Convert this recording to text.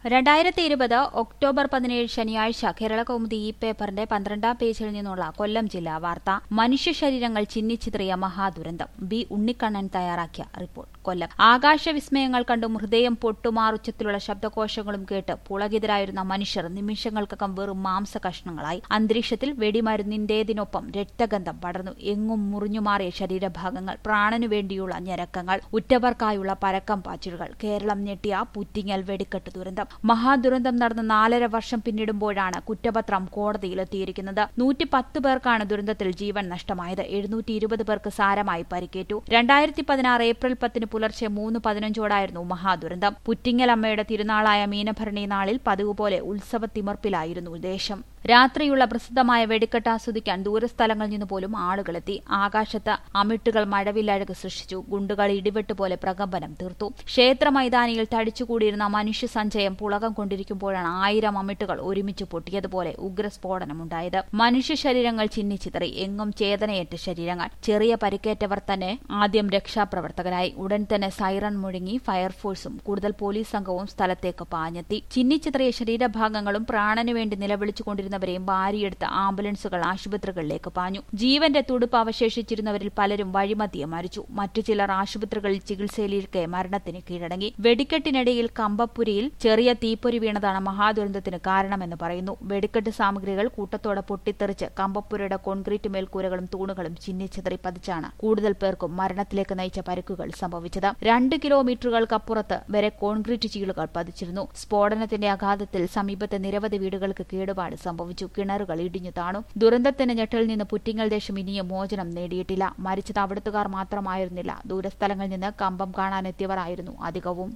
രണ്ടായിരത്തി ഇരുപത് ഒക്ടോബർ പതിനേഴ് ശനിയാഴ്ച കേരള കൗമുദി ഈ പേപ്പറിന്റെ പന്ത്രണ്ടാം പേജിൽ നിന്നുള്ള കൊല്ലം ജില്ലാ വാർത്ത മനുഷ്യ ശരീരങ്ങൾ ചിന്നിച്ചിത്രിയ മഹാദുരന്തം ബി ഉണ്ണിക്കണ്ണൻ തയ്യാറാക്കിയ റിപ്പോർട്ട് കൊല്ലം ആകാശവിസ്മയങ്ങൾ കണ്ടു ഹൃദയം പൊട്ടുമാറുച്ചത്തിലുള്ള ശബ്ദകോശങ്ങളും കേട്ട് പുളകിതരായിരുന്ന മനുഷ്യർ നിമിഷങ്ങൾക്കകം വെറും മാംസ കഷ്ണങ്ങളായി അന്തരീക്ഷത്തിൽ വെടിമരുന്നിന്റേതിനൊപ്പം രക്തഗന്ധം പടർന്നു എങ്ങും മുറിഞ്ഞുമാറിയ ശരീരഭാഗങ്ങൾ പ്രാണനു വേണ്ടിയുള്ള ഞരക്കങ്ങൾ ഉറ്റവർക്കായുള്ള പരക്കം പാച്ചിലുകൾ കേരളം ഞെട്ടിയ പുറ്റിങ്ങൽ വെടിക്കെട്ട് ദുരന്തം മഹാദുരന്തം നടന്ന് നാലര വർഷം പിന്നിടുമ്പോഴാണ് കുറ്റപത്രം കോടതിയിലെത്തിയിരിക്കുന്നത് നൂറ്റി പത്ത് പേർക്കാണ് ദുരന്തത്തിൽ ജീവൻ നഷ്ടമായത് എഴുന്നൂറ്റി ഇരുപത് പേർക്ക് സാരമായി പരിക്കേറ്റു രണ്ടായിരത്തി പതിനാറ് ഏപ്രിൽ പത്തിന് പുലർച്ചെ മൂന്ന് പതിനഞ്ചോടായിരുന്നു മഹാദുരന്തം പുറ്റിങ്ങലമ്മയുടെ തിരുനാളായ മീനഭരണി നാളിൽ പതിവ് പോലെ ഉത്സവത്തിമർപ്പിലായിരുന്നു ദേശം രാത്രിയുള്ള പ്രസിദ്ധമായ വെടിക്കെട്ട് ആസ്വദിക്കാൻ ദൂരസ്ഥലങ്ങളിൽ നിന്ന് പോലും ആളുകളെത്തി ആകാശത്ത് അമിട്ടുകൾ മഴവില്ലഴക് സൃഷ്ടിച്ചു ഗുണ്ടുകൾ ഇടിവെട്ട് പോലെ പ്രകമ്പനം തീർത്തു ക്ഷേത്ര മൈതാനിയിൽ തടിച്ചുകൂടിയിരുന്ന മനുഷ്യ സഞ്ചയം പുളകം കൊണ്ടിരിക്കുമ്പോഴാണ് ആയിരം അമിട്ടുകൾ ഒരുമിച്ച് പൊട്ടിയതുപോലെ ഉഗ്രസ്ഫോടനമുണ്ടായത് മനുഷ്യ ശരീരങ്ങൾ ചിന്നിച്ചിതറി എങ്ങും ചേതനയേറ്റ ശരീരങ്ങൾ ചെറിയ പരിക്കേറ്റവർ തന്നെ ആദ്യം രക്ഷാപ്രവർത്തകരായി ഉടൻ തന്നെ സൈറൺ മുഴങ്ങി ഫയർഫോഴ്സും കൂടുതൽ പോലീസ് സംഘവും സ്ഥലത്തേക്ക് പാഞ്ഞെത്തി ചിന്നിച്ചിതറിയ ശരീരഭാഗങ്ങളും പ്രാണനു വേണ്ടി നിലവിളിച്ചുകൊണ്ടിരുന്നവരെയും ഭാര്യയെടുത്ത ആംബുലൻസുകൾ ആശുപത്രികളിലേക്ക് പാഞ്ഞു ജീവന്റെ തുടുപ്പ് അവശേഷിച്ചിരുന്നവരിൽ പലരും വഴിമതിയെ മരിച്ചു മറ്റു ചിലർ ആശുപത്രികളിൽ ചികിത്സയിലിരിക്കെ മരണത്തിന് കീഴടങ്ങി വെടിക്കെട്ടിനിടയിൽ കമ്പപ്പുരിയിൽ ചെറിയ തീപ്പൊരി വീണതാണ് മഹാദുരന്തത്തിന് കാരണമെന്ന് പറയുന്നു വെടിക്കെട്ട് സാമഗ്രികൾ കൂട്ടത്തോടെ പൊട്ടിത്തെറിച്ച് കമ്പപ്പുരയുടെ കോൺക്രീറ്റ് മേൽക്കൂരകളും തൂണുകളും ചിന്നിച്ചിതറി പതിച്ചാണ് കൂടുതൽ പേർക്കും മരണത്തിലേക്ക് നയിച്ച പരിക്കുകൾ സംഭവിച്ചത് രണ്ട് കിലോമീറ്ററുകൾക്കപ്പുറത്ത് വരെ കോൺക്രീറ്റ് ചീളുകൾ പതിച്ചിരുന്നു സ്ഫോടനത്തിന്റെ ആഘാതത്തിൽ സമീപത്തെ നിരവധി വീടുകൾക്ക് കേടുപാട് സംഭവിച്ചു കിണറുകൾ ഇടിഞ്ഞു താണു ദുരന്തത്തിന്റെ ഞെട്ടിൽ നിന്ന് പുറ്റിങ്ങൽ ദേശം ഇനിയും മോചനം നേടിയിട്ടില്ല മരിച്ചത് അവിടുത്തുകാർ മാത്രമായിരുന്നില്ല ദൂരസ്ഥലങ്ങളിൽ നിന്ന് കമ്പം കാണാനെത്തിയവർ ആയിരുന്നു അധികവും